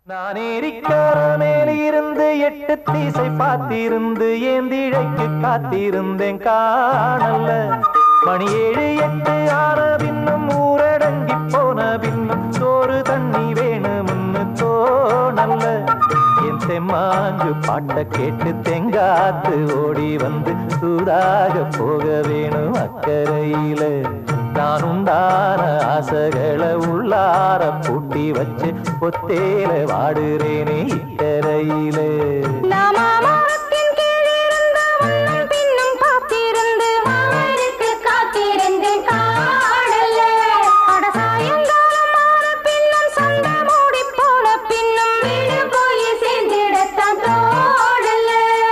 நான் ஏரிக்கார மேலிருந்து எட்டு தீசை பார்த்திருந்து ஏந்திழைக்கு காத்திருந்தேன் காணல்ல மணி ஏழு எட்டு ஆன பின்னும் ஊரடங்கி போன பின்னும் சோறு தண்ணி வேணும்னு தோணல்ல என் தெம்மாங்கு பாட்ட கேட்டு தெங்காத்து ஓடி வந்து சூடாக போக வேணும் அக்கறையில நான் உண்டான ஆசைகளை உள்ளார பூட்டி வச்சு பொத்தேல வாடுறேனே இக்கரையில நாமாமரத்தின் கீழிருந்து முன்னும் பின்னும் காத்திருந்து மாமனுக்கு காத்திருந்தேன் காணல. அட சாயங்காலம் ஆன பின்னும் சண்டை மூடிப் போன பின்னும் வீடு போய் சேர்ந்திடத்தான் தோணல.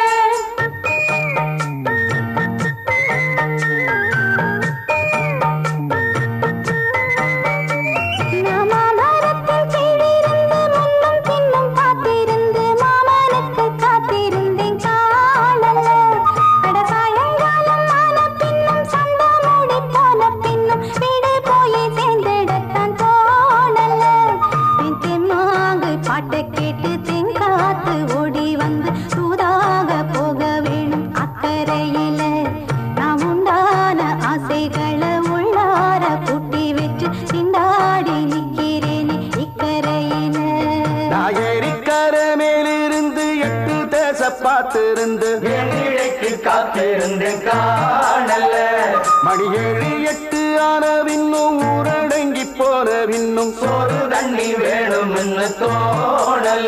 நாமாமரத்தின் கீழிருந்து முன்னும் பின்னும் காத்திருந்து மாமனுக்கு காத்திருந்தேன் காணல. அட சாயங்காலம் ஆன பின்னும் சண்டை மூடிப் போன பின்னும் வீடு போய் சேர்ந்திடத்தான் தோணல. என் தெம்மாங்கு பாட்டை கேட்டு தென்காத்து ஓடி வந்து சூதாக போக வேணும் அக்கறையில நான் உண்டான ஆசைகளை உள்ளார பூட்டி வச்சு திண்டாடி நிக்கிறேனே இக்கரையில நான் ஏரிக்கர மேலிருந்து எட்டு தேச பார்த்திருந்து ஏந்திழைக்கு காத்திருந்தேன் காணல்ல மணி ஏழு எட்டு ஆன பின்னும் ஊரடங்கி போன பின்னும் சோறு தண்ணி வேணும்னு தோணல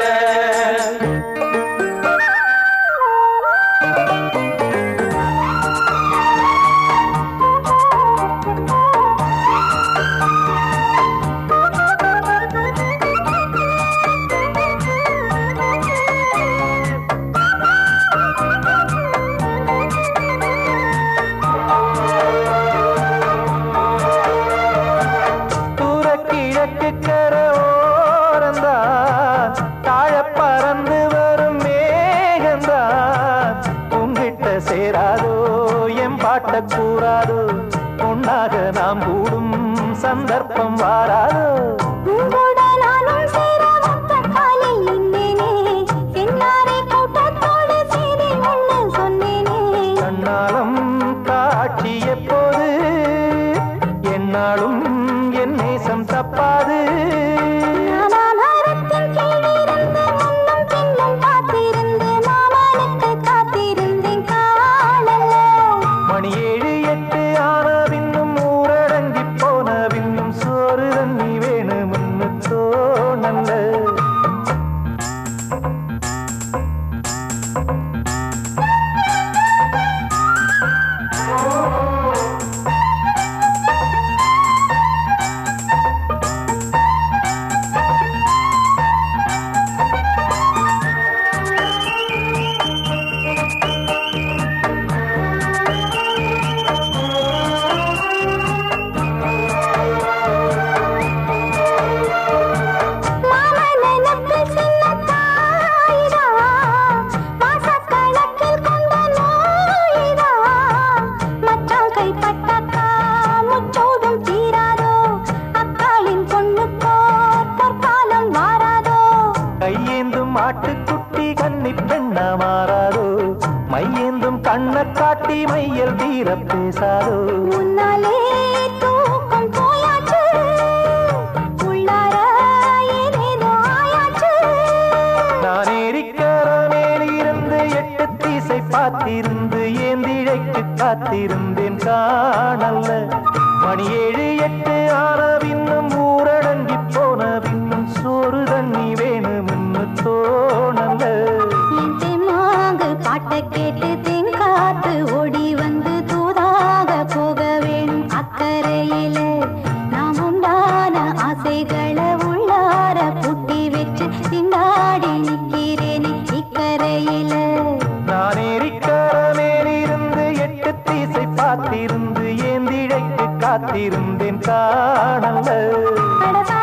தூர கிழக்கு கரோரந்தான் தாழ பறந்து வரும் மேகந்தான் உங்கிட்ட சேராதோ என் பாட்ட கூறாதோ பொன்னாக நாம் கூடும் சந்தர்ப்பம் வாராதோ உங்களோட நானும் சேர ஒத்த காலில் நின்னேனே சென்னாரை கூட்டத்தோடு செய்தி ஒண்ணு சொன்னேனே கண்ணாலம் காட்சி எப்போது என்னாலும் என் நேசம் தப்பாது நாமாமரத்தின் கீழிருந்து முன்னும் பின்னும் காத்திருந்து மாமனுக்கு காத்திருந்தேன் காணல. மணி ஏழு எட்டு ஆன பின்னும் ஊரடங்கி போன பின்னும் சோறு தண்ணி வேணும்னு தோணல்ல மாமன் நினைப்பில் சின்ன தாயிதா, மாசக்கணக்கில் கொண்ட நோயிதா. மச்சான் கைப்பட்டாக்கா முச்சோடும் தீராதோ, அக்காளின் பொண்ணுக்கோ பொற்காலம் வாராதோ. கையேந்தும் மாட்டுக்குட்டி கன்னி பெண்ணா மாறாதோ மையேந்தும் கண்ணை காட்டி மையல் தீர பேசாதோ முன்னாலே தூக்கம் போயாச்சு, உள்ளார ஏதேதோ ஆயாச்சு. நான் ஏரிக்கர மேலிருந்து எட்டு தீசை பார்த்திருந்து ஏந்திழைக்கு காத்திருந்தேன் காணல்ல மணி ஏழு எட்டு ஆன பின்னும் ஊரடங்கி போன பின்னும் சோறு தண்ணி வேணும்னு தோணல்ல என் தெம்மாங்கு பாட்டை கேட்டு தென்காத்து ஓடி வந்து தூதாக போக வேணும் அக்கறையில நாம் உண்டான ஆசைகளை உள்ளார பூட்டி வச்சு திண்டாடி நிக்கிறேனே இக்கரையில நான் ஏரிக்கர மேலிருந்து எட்டு தீசை பார்த்திருந்து ஏந்திழைக்கு காத்திருந்தேன் காணல்ல அட